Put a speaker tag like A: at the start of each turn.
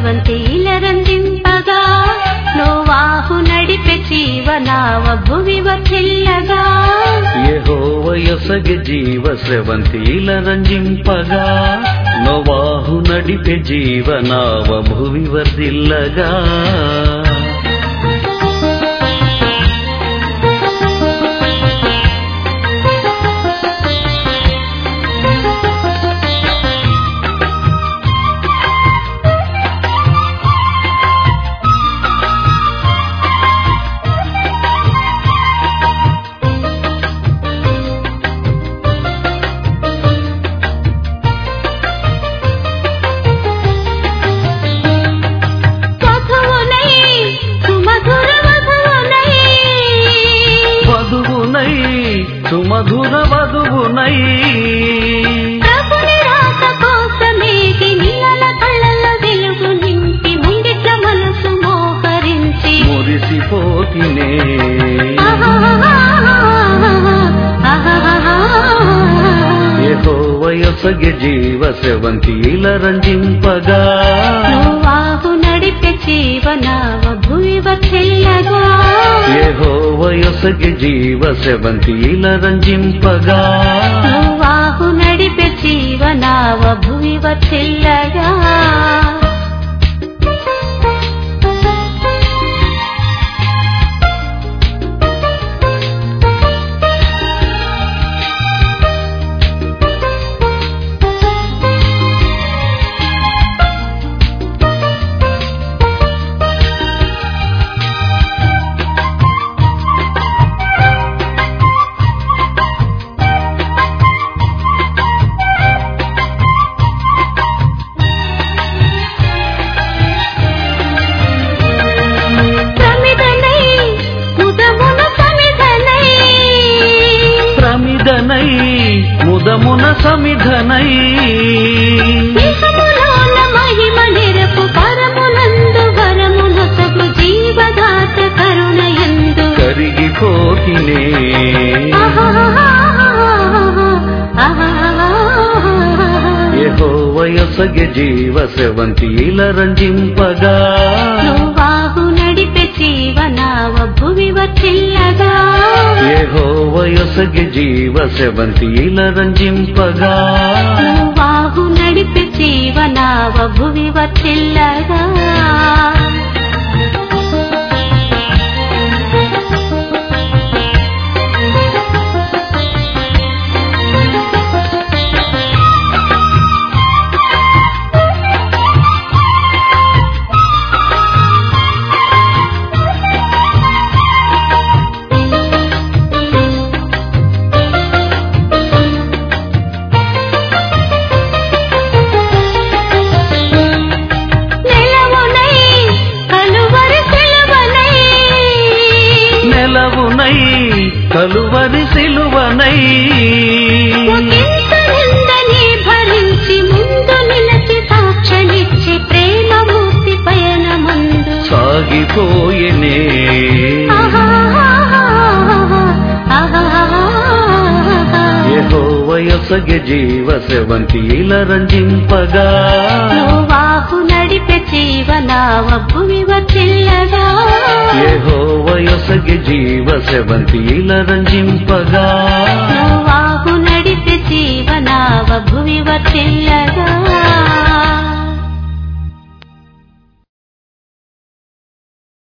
A: స్రవంతిల రంజింపగా నోవాహు నడిపె జీవనావ భువి వర్ధిల్లగా
B: యెహోవయొసగ జీవ స్రవంతిల రంజింపగా నోవాహు నడిపే జీవనావ భువి వర్దిల్లగా
A: వధువునై సుమధుర వధువునై
B: వధువునై సుమధుర వధువునై
A: ప్రభుని రాక కోసమేగి నీల కళ్ళలో వెలుగు నింపి ముంగిట్ల మనసు మోహరించి
B: మురిసిపోతినే యెహోవయొసగ జీవ స్రవంతిల రంజింపగా
A: నువ్వాహు నడిపే జీవనావ భువి వర్ధిల్లగా
B: యెహోవయొసగ జీవ స్రవంతిల రంజింపగా
A: నువ్వాహు నడిపే జీవనావ భువి వర్ధిల్లగా ప్రమిదనై ముదమున సమిధనై
B: ప్రమిదనై ముదమున సమిధనై
A: నిజములోన మహిమ నిరపు పరమునందు వరమునొసగు జీవదాత కరుణయందు
B: కరిగిపోతినే యెహోవయొసగ జీవ స్రవంతిల రంజింపగా
A: నువ్వాహు నడిపే జీవనావ భువి వర్ధిల్లగా
B: యెహోవయొసగ జీవ స్రవంతిల రంజింపగా
A: నువ్వాహు నడిపే జీవనావ భువి వర్ధిల్లగా నెలవునై కలువరి సిలువనై
B: నెలవునై కలువరి సిలువనై
A: ఒకింతనిందని భరించి ముందు నిలచి సాక్షనిచ్చి ప్రేమమూర్తి పయనమందు
B: సాగిపోయెనే యెహోవయొసగ జీవ స్రవంతిల రంజింపగా
A: నువ్వాహు నడిపే జీవనావ భూమి వర్తిల్లగా
B: యెహోవయొసగ జీవ స్రవంతిల రంజింపగా
A: నువ్వాహు నడిపే జీవనావ భూమి వర్తిల్లగా